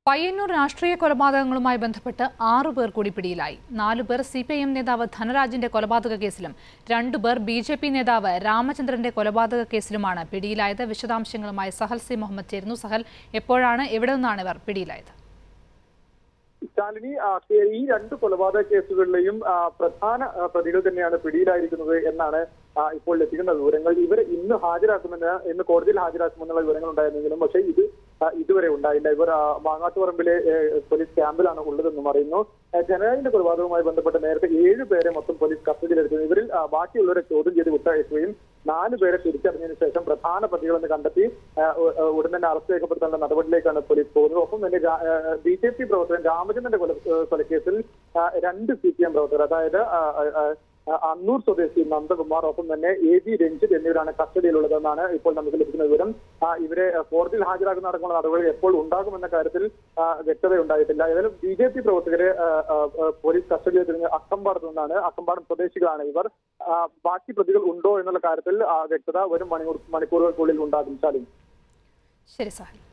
പയ്യന്നൂർ രാഷ്ട്രീയ കൊലപാതകങ്ങളുമായി ബന്ധപ്പെട്ട് ആറു പേർ കൂടി പിടിയിലായി നാലു പേർ സി പി ഐ എം നേതാവ് ധനരാജിന്റെ കൊലപാതക കേസിലും രണ്ടുപേർ ബി ജെ പി നേതാവ് രാമചന്ദ്രന്റെ കൊലപാതക കേസിലുമാണ് പിടിയിലായത് വിശദാംശങ്ങളുമായി സഹൽ സി മുഹമ്മദ് ചേരുന്നു സഹൽ എപ്പോഴാണ് എവിടെ നിന്നാണ് ഇവർ പിടിയിലായത് ശാലിനി ആ, ഈ രണ്ട് കൊലപാതക കേസുകളിലെയും ആ, പ്രധാന ആ, പ്രതികൾ തന്നെയാണ് പിടിയിലായിരിക്കുന്നത് എന്നാണ് ആ, ഇപ്പോൾ ലഭിക്കുന്ന വിവരങ്ങൾ ഇവർ ഇന്ന് ഹാജരാക്കുമെന്ന് ഇന്ന് കോടതിയിൽ ഹാജരാക്കുമെന്നുള്ള വിവരങ്ങൾ ഉണ്ടായിരുന്നെങ്കിലും പക്ഷേ ഇത് ആ, ഇതുവരെ ഉണ്ടായില്ല ഇവർ ആ, മാങ്ങാട്ടുപറമ്പിലെ ഏ, പോലീസ് ക്യാമ്പിലാണ് ഉള്ളതെന്നും അറിയുന്നു ആ, ജനരാജിന്റെ കൊലപാതകവുമായി ബന്ധപ്പെട്ട് നേരത്തെ ഏഴ് പേരെ മൊത്തം പോലീസ് കസ്റ്റഡിയിലെടുത്തു ഇവരിൽ ആ, ബാക്കിയുള്ളവരെ ചോദ്യം ചെയ്ത് വിട്ടയക്കുകയും നാല് പേരെ തിരിച്ചറിഞ്ഞതിന് ശേഷം പ്രധാന പ്രതികളെന്ന് കണ്ടെത്തി ആ, ഉ- ഉ- ഉടൻ തന്നെ അറസ്റ്റ് രേഖപ്പെടുത്തേണ്ട നടപടിയിലേക്കാണ് പോലീസ് പോകുന്നത് ഒപ്പം തന്നെ ബി ജെ പി പ്രവർത്തകൻ രാമചന്ദ്രന്റെ കൊല ഏ, കൊലക്കേസിൽ ആ, രണ്ട് സി പി എം പ്രവർത്തകർ അതായത് ആ, ആ, ആ, അന്നൂർ സ്വദേശി നന്ദകുമാർ ഒപ്പം തന്നെ എ ബി രഞ്ജിത്ത് എന്നിവരാണ് കസ്റ്റഡിയിലുള്ളതെന്നാണ് ഇപ്പോൾ നമുക്ക് ലഭിക്കുന്ന വിവരം ആ, ഇവരെ കോടതിയിൽ ഹാജരാക്കുന്ന അടക്കമുള്ള നടപടികൾ എപ്പോൾ ഉണ്ടാകുമെന്ന കാര്യത്തിൽ ആ, വ്യക്തതയുണ്ടായിട്ടില്ല ഏതായാലും ബി ജെ പി പ്രവർത്തകരെ ആ, ആ, ആ, പോലീസ് കസ്റ്റഡിയിൽ തിരിഞ്ഞ് അക്കമ്പാടത്ത് നിന്നാണ് അക്കമ്പാടം സ്വദേശികളാണ് ഇവർ ആ, ബാക്കി പ്രതികൾ ഉണ്ടോ എന്നുള്ള കാര്യത്തിൽ ആ, വ്യക്തത വരും മണിക്കൂർ മണിക്കൂറുകൾക്കുള്ളിൽ ഉണ്ടാകും ശാലിനി ശരി സഹൽ